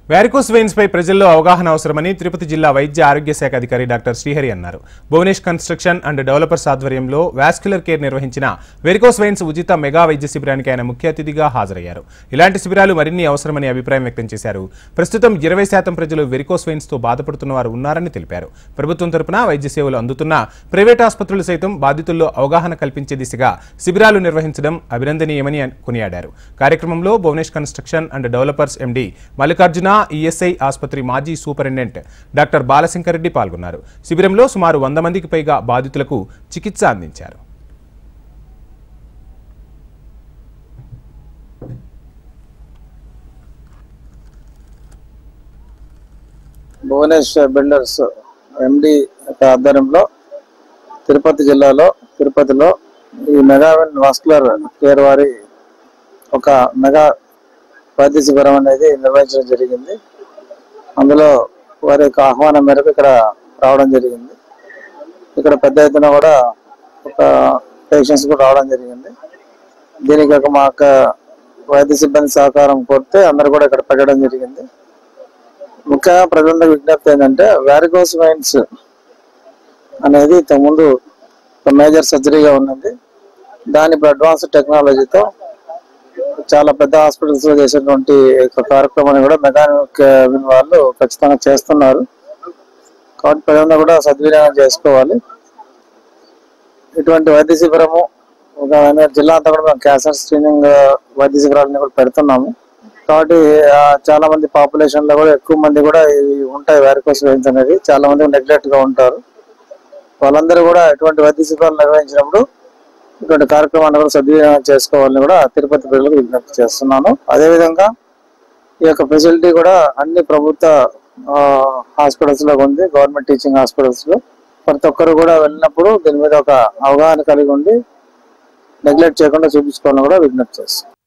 varicose veins పై ప్రజల్లో అవగాహన అవసరమని తిరుపతి జిల్లా వైద్య ఆరోగ్య శాఖ అధికారి డాక్టర్ శ్రీహరి అన్నారు భువనేష్ కన్స్ట్రక్షన్ అండ్ డెవలపర్స్ ఆధ్వర్యంలో వాస్క్యులర్ కేర్ నిర్వహించిన వెరికోస్ వెయిన్స్ ఉచిత మెగా వైద్య శిబిరానికి ఆయన ముఖ్య అతిథిగా హాజరయ్యారు ఇలాంటి శిబిరాలు మరిన్ని అవసరమని అభిప్రాయం వ్యక్తం చేశారు ప్రస్తుతం ఇరవై శాతం ప్రజలు వెరికోస్ వెయిన్స్ తో బాధపడుతున్న వారు ఉన్నారని తెలిపారు ప్రభుత్వం తరపున వైద్య సేవలు అందుతున్న ప్రైవేట్ ఆసుపత్రులు సైతం బాధితుల్లో అవగాహన కల్పించే దిశగా శిబిరాలు నిర్వహించడం అభినందనీయమని కొనియాడారు కార్యక్రమంలో Bhuvanesh construction and developers MD Mallikarjuna ESI ఆసుపత్రి మాజీ సూపరింటెండెంట్ డాక్టర్ బాలశంకర్ రెడ్డి పాల్గొన్నారు శిబిరంలో సుమారు వంద మందికి పైగా బాధితులకు చికిత్స అందించారు భువనేష్ బిల్డర్స్ ఎండి యొక్క ఆధ్వర్యంలో తిరుపతి జిల్లాలో తిరుపతిలో ఈ మెగావెన్ వాస్కులర్ కేర్ వారి ఒక మెగా వైద్య శిబిరం అనేది నిర్వహించడం జరిగింది అందులో వారి యొక్క ఆహ్వానం మేరకు ఇక్కడ రావడం జరిగింది ఇక్కడ పెద్ద ఎత్తున కూడా ఒక పేషెంట్స్ కూడా రావడం జరిగింది దీనికి ఒక మా యొక్క వైద్య సిబ్బంది సహకారం కోరితే అందరు కూడా ఇక్కడ పెట్టడం జరిగింది ముఖ్యంగా ప్రజలందరూ విజ్ఞప్తి ఏంటంటే వ్యారికోస్ వైన్స్ అనేది ఇంతకుముందు ఒక మేజర్ సర్జరీగా ఉన్నది దాని ఇప్పుడు అడ్వాన్స్ టెక్నాలజీతో చాలా పెద్ద హాస్పిటల్స్ లో చేసేటువంటి ఒక కార్యక్రమాన్ని కూడా మెకానిక్ వాళ్ళు ఖచ్చితంగా చేస్తున్నారు కాబట్టి ప్రజలందరూ కూడా సద్వినియోగం చేసుకోవాలి ఇటువంటి వైద్య శిబిరము ఒక జిల్లా అంతా కూడా మేము క్యాన్సర్ స్క్రీనింగ్ వైద్య శిబిరాలని కూడా పెడుతున్నాము కాబట్టి ఆ, చాలా మంది పాపులేషన్ లో కూడా ఎక్కువ మంది కూడా ఇవి ఉంటాయి వ్యారికోస్ వెయిన్స్ అనేది చాలా మంది నెగ్లెక్ట్ గా ఉంటారు వాళ్ళందరూ కూడా ఇటువంటి వైద్య శిబిరాలు నిర్వహించినప్పుడు ఇటువంటి కార్యక్రమాన్ని కూడా సద్వినియోగం చేసుకోవాలని కూడా తిరుపతి ప్రజలకు విజ్ఞప్తి చేస్తున్నాను అదేవిధంగా ఈ యొక్క ఫెసిలిటీ కూడా అన్ని ప్రభుత్వ హాస్పిటల్స్ లో ఉంది గవర్నమెంట్ టీచింగ్ హాస్పిటల్స్ లో ప్రతి ఒక్కరు కూడా వెళ్ళినప్పుడు దీని మీద ఒక అవగాహన కలిగి ఉండి నెగ్లెక్ట్ చేయకుండా చూపించుకోవాలని కూడా విజ్ఞప్తి చేస్తాను